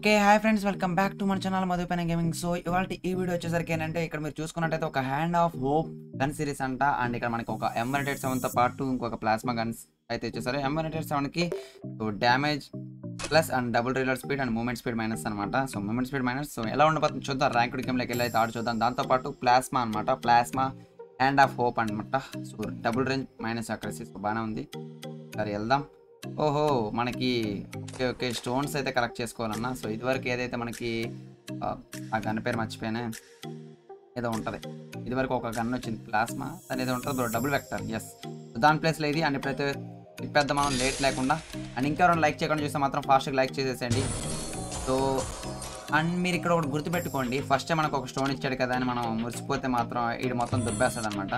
Okay hi friends welcome back to మన channel Madhupaina gaming so ఇవాళ ఈ వీడియో వచ్చేసరికి ఏంటంటే ఇక్కడ మీరు చూసుకున్నట్టయితే ఒక hand of hope gun series అంట అండ్ ఇక్కడ మనకి ఒక ఎంబనెటెడ్ సెవెన్తో పాటు ఇంకొక ప్లాస్మా గన్స్ అయితే వచ్చేసరి ఎంబనెటెడ్ సెవెన్కి so damage plus and double reload speed and movement speed minus అనమాట so movement speed minus so ఎలా ఉండబోతుంది చూద్దాం ర్యాంక్డ్ గేమ్లోకి వెళ్ళి అయితే ఆడు చూద్దాం దాంతోపాటు ప్లాస్మా అనమాట ప్లాస్మా హ్యాండ్ ఆఫ్ హోప్ అనమాట so double range minus accuracy so బాగానే ఉంది సరే వెళ్దాం ఓహో మనకి ఓకే ఓకే స్టోన్స్ అయితే కలెక్ట్ చేసుకోవాలన్నా సో ఇదివరకు ఏదైతే మనకి ఆ, ఆ గన్ పేరు మర్చిపోయానే ఏదో ఉంటుంది ఇదివరకు ఒక గన్ వచ్చింది ప్లాస్మా దాని ఏదో ఉంటుంది బ్రో డబుల్ వెక్టర్ ఎస్ దాని ప్లేస్లో ఇది అండ్ ఇప్పుడైతే ఇప్పేద్దాం మనం లేట్ లేకుండా అండ్ ఇంకా ఎవరైనా లైక్ చేయకుండా చూస్తే మాత్రం ఫాస్ట్గా లైక్ చేసేసేయండి సో అండ్ మీరు ఇక్కడ ఒకటి గుర్తుపెట్టుకోండి ఫస్ట్ మనకు ఒక స్టోన్ ఇచ్చాడు కదా అని మనం మురిసిపోతే మాత్రం ఇది మొత్తం దుబ్బేస్తాడు అనమాట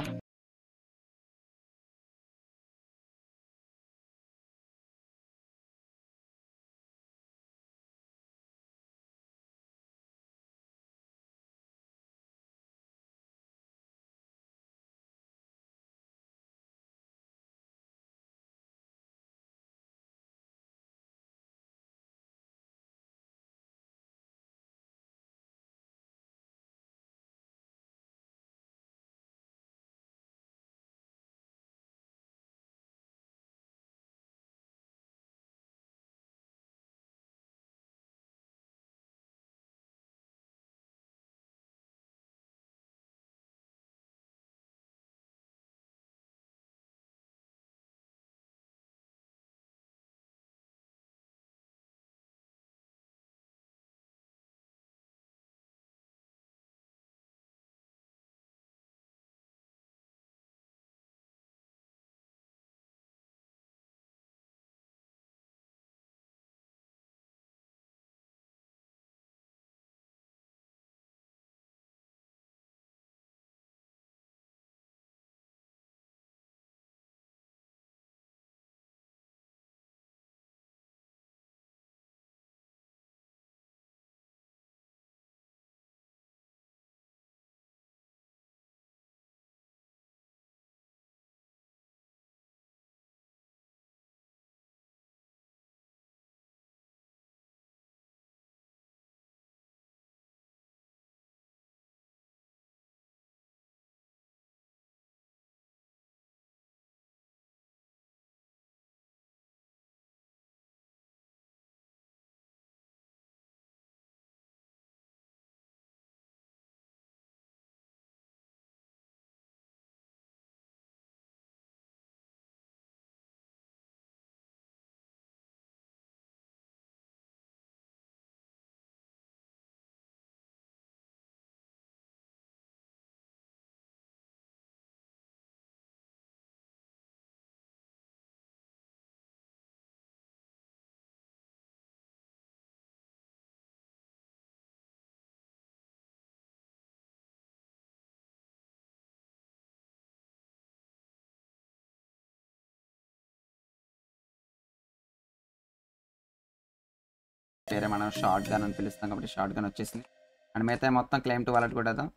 వేరే మనం షార్ట్ గన్ అని పిలుస్తాం కాబట్టి షార్ట్ గన్ వచ్చేసింది అండ్ మిగతా మొత్తం క్లెయిమ్ టు వాలెట్ కూడా వేద్దాం.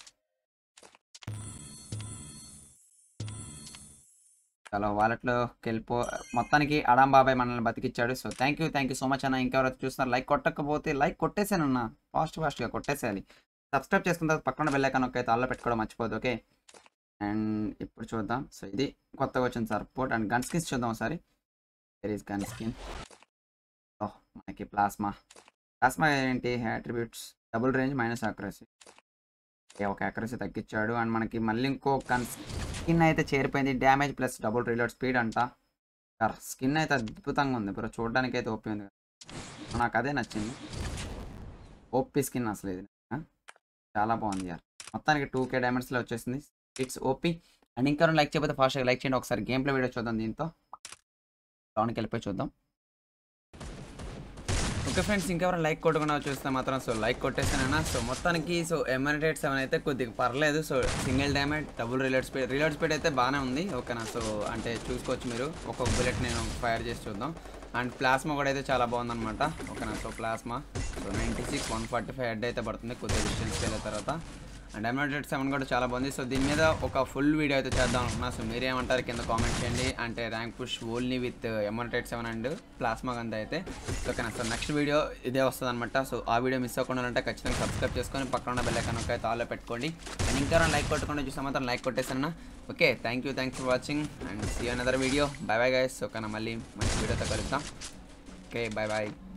చాలా వాలెట్లోకి వెళ్ళిపో మొత్తానికి అడాం బాబాయ్ మనల్ని బతికిచ్చాడు so thank you thank you so much అన్న ఇంకెవరైతే చూస్తున్నారు లైక్ కొట్టకపోతే లైక్ కొట్టేసానన్న ఫాస్ట్ ఫాస్ట్గా కొట్టేసేయాలి సబ్స్క్రైబ్ చేసుకున్న తర్వాత పక్కన బెల్లైకాన్ ఒక అయితే ఆల్లో పెట్టుకోవడం మర్చిపోదు ఓకే అండ్ ఇప్పుడు చూద్దాం సో ఇది కొత్తగా వచ్చింది సార్ పోర్ట్ అండ్ గన్ స్కిన్స్ చూద్దాం ఒకసారి where is gun skin oh మనకి ప్లాస్మా ప్లాస్మా ఏంటి attributes double range minus accuracy ఒక అక్రసీ తగ్గించాడు అండ్ మనకి మళ్ళీ ఇంకో గన్ స్కిన్ అయితే చేరిపోయింది damage plus double reload speed అంట స్కిన్ అయితే అద్భుతంగా ఉంది బ్రో చూడడానికి అయితే ఓపీ ఉంది నాకు అదే నచ్చింది ఓపీ స్కిన్ అసలు ఇది ఆ? చాలా బాగుంది యార్ మొత్తానికి టూ కే డైమండ్స్లో వచ్చేసింది ఇట్స్ ఓపీ అండ్ ఇంకా లైక్ చేయకపోతే ఫాస్ట్గా లైక్ చేయండి ఒకసారి గేమ్ ప్లే వీడియో చూద్దాం దీంతో లోనికి వెళ్ళిపోయి చూద్దాం ఓకే ఫ్రెండ్స్ ఇంకెవరైనా లైక్ కొట్టుకున్నా చూస్తే మాత్రం సో లైక్ కొట్టేసానన్నా సో మొత్తానికి సో ఎమ్ఎన్టెడ్ సెవెన్ అయితే కొద్దిగా పర్లేదు so single damage double reload speed reload speed అయితే బాగానే ఉంది ఓకేనా సో అంటే చూసుకోవచ్చు మీరు ఒక్కొక్క బుల్లెట్ నేను ఫైర్ చేసి చూద్దాం అండ్ ప్లాస్మా కూడా అయితే చాలా బాగుందన్నమాట ఓకేనా so plasma so ninety six one forty five head అయితే పడుతుంది కొద్దిగా డిస్టెన్స్కి వెళ్ళిన తర్వాత అండ్ ఎమ్రాయిడెడ్ సెవెన్ కూడా చాలా బాగుంది సో దీని మీద ఒక ఫుల్ వీడియో అయితే చేద్దాం అనుకున్నా సో మీరేమంటారు కింద కామెంట్ చేయండి అంటే rank push only with embroidered seven and plasma గంత అయితే సో ఓకేనా సో నెక్స్ట్ వీడియో ఇదే వస్తుంది అనమాట సో ఆ వీడియో మిస్ అవ్వకుండా ఉంటే ఖచ్చితంగా సబ్స్క్రైబ్ చేసుకొని పక్కన ఉన్న బెల్ ఐకాన్ అయితే ఆల్లో పెట్టుకోండి అండ్ ఇంకా లైక్ కొట్టకుండా చూస్తే మాత్రం లైక్ కొట్టేసాను okay thank you thanks for watching and see another video bye bye guys ఓకేనా మళ్ళీ మంచి వీడియోతో కలుద్దాం ఓకే బాయ్ బాయ్